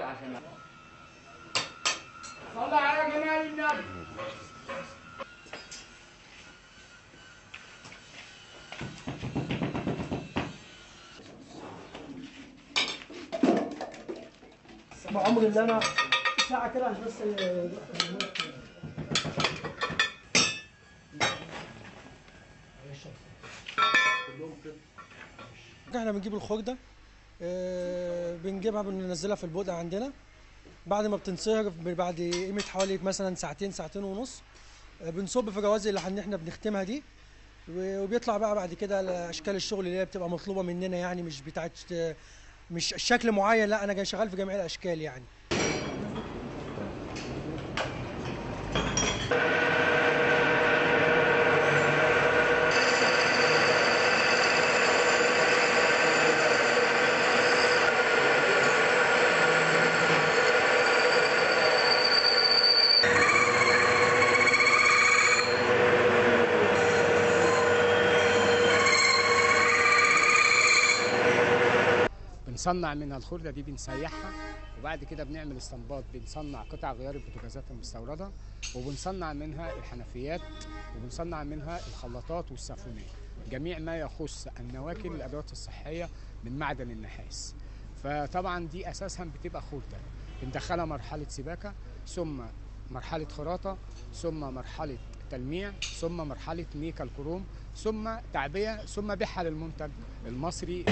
عشان صلى على جمال النبي ما عمري اللي انا ساعه كده عشان بس احنا بنجيب الخرده آه، بنجيبها بننزلها في البودقه عندنا بعد ما بتنصهر بعد قيمه حوالي مثلا ساعتين ساعتين ونص آه، بنصب في الروازي اللي حن- احنا بنختمها دي و- وبيطلع بقى بعد كده اشكال الشغل اللي هي بتبقى مطلوبه مننا يعني مش بتاعت مش شكل معين لا انا جاي شغال في جميع الاشكال يعني بنصنع منها الخردة دي بنسيحها وبعد كده بنعمل استنباط بنصنع قطع غيار البوتاجازات المستوردة وبنصنع منها الحنفيات وبنصنع منها الخلاطات والسافونات جميع ما يخص النواكل الأدوات الصحية من معدن النحاس فطبعا دي أساسا بتبقى خردة بندخلها مرحلة سباكة ثم مرحلة خراطة ثم مرحلة تلميع ثم مرحلة ميكا الكروم ثم تعبئة ثم بيعها للمنتج المصري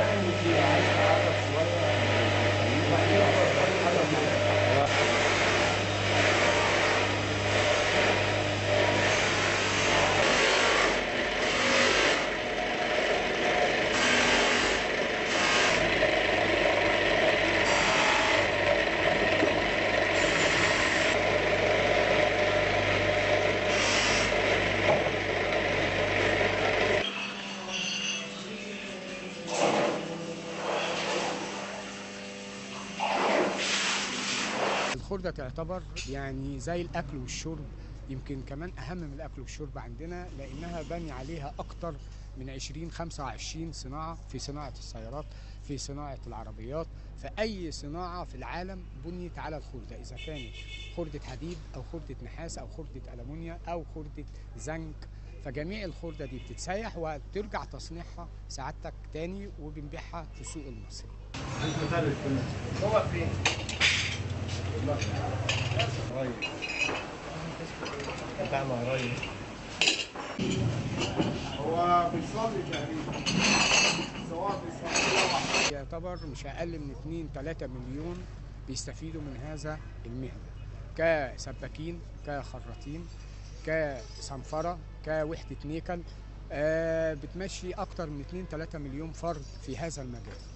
الخردة تعتبر يعني زي الأكل والشرب يمكن كمان أهم من الأكل والشرب عندنا لأنها بني عليها أكتر من 20 25 صناعة في صناعة السيارات في صناعة العربيات فأي صناعة في العالم بنيت على الخردة إذا كانت خردة حديد أو خردة نحاس أو خردة ألمونيا أو خردة زنك فجميع الخردة دي بتتسيح وترجع تصنيعها سعادتك تاني وبنبيعها في السوق المصري هو فين؟ هو بيصلي تقريبا سواء بيصلي يعتبر مش اقل من 2 3 مليون بيستفيدوا من هذا المهنه كسباكين كخراطين كصنفره كوحده نيكل آه بتمشي اكتر من 2 3 مليون فرد في هذا المجال